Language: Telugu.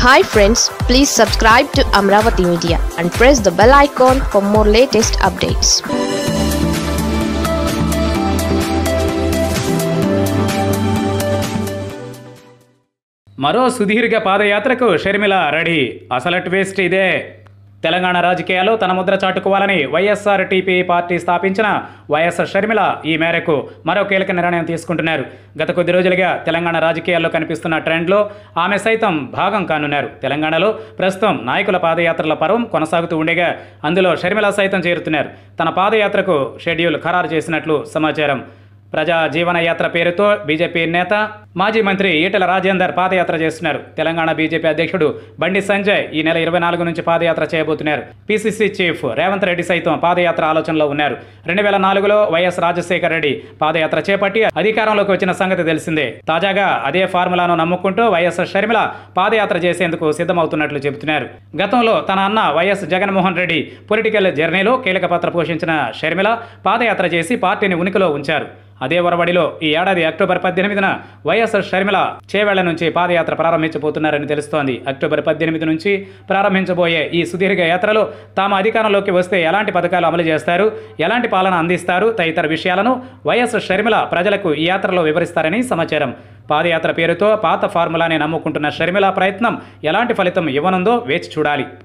hi friends please subscribe to Amaravati media and press the bell icon for more latest updates మరో సుదీర్ఘ పాదయాత్రకు షర్మిల రెడీ అసలు ట్విస్ట్ ఇదే తెలంగాణ రాజకీయాల్లో తన ముద్ర చాటుకోవాలని వైఎస్ఆర్ టీపీ పార్టీ స్థాపించిన వైఎస్ఆర్ షర్మిల ఈ మేరకు మరో కీలక నిర్ణయం తీసుకుంటున్నారు గత కొద్ది రోజులుగా తెలంగాణ రాజకీయాల్లో కనిపిస్తున్న ట్రెండ్లో ఆమె సైతం భాగం కానున్నారు తెలంగాణలో ప్రస్తుతం నాయకుల పాదయాత్రల పర్వం కొనసాగుతూ ఉండగా అందులో షర్మిల సైతం చేరుతున్నారు తన పాదయాత్రకు షెడ్యూల్ ఖరారు చేసినట్లు సమాచారం ప్రజా జీవన యాత్ర పేరుతో బీజేపీ నేత మాజీ మంత్రి ఈటెల రాజేందర్ పాదయాత్ర చేస్తున్నారు తెలంగాణ బీజేపీ అధ్యక్షుడు బండి సంజయ్ ఈ నెల ఇరవై నాలుగు నుంచి పాదయాత్ర చేయబోతున్నారు పీసీసీ చీఫ్ రేవంత్ రెడ్డి సైతం పాదయాత్ర ఆలోచనలో ఉన్నారు రెండు వేల నాలుగులో వైఎస్ రాజశేఖర రెడ్డి పాదయాత్ర చేపట్టి అధికారంలోకి వచ్చిన సంగతి తెలిసిందే తాజాగా అదే ఫార్ములాను నమ్ముకుంటూ వైఎస్ షర్మిల పాదయాత్ర చేసేందుకు సిద్ధమవుతున్నట్లు చెబుతున్నారు గతంలో తన అన్న వైఎస్ జగన్మోహన్ రెడ్డి పొలిటికల్ జర్నీలో కీలక పాత్ర పోషించిన షర్మిల పాదయాత్ర చేసి పార్టీని ఉనికిలో ఉంచారు అదే ఒరవడిలో ఈ ఏడాది అక్టోబర్ పద్దెనిమిదిన వైఎస్ఆర్ షర్మిల చేవేళ్ల నుంచి పాదయాత్ర ప్రారంభించబోతున్నారని తెలుస్తోంది అక్టోబర్ పద్దెనిమిది నుంచి ప్రారంభించబోయే ఈ సుదీర్ఘ యాత్రలో తాము అధికారంలోకి వస్తే ఎలాంటి పథకాలు అమలు చేస్తారు ఎలాంటి పాలన అందిస్తారు తదితర విషయాలను వైఎస్ షర్మిల ప్రజలకు ఈ యాత్రలో వివరిస్తారని సమాచారం పాదయాత్ర పేరుతో పాత ఫార్ములాని నమ్ముకుంటున్న షర్మిల ప్రయత్నం ఎలాంటి ఫలితం ఇవ్వనుందో వేచి చూడాలి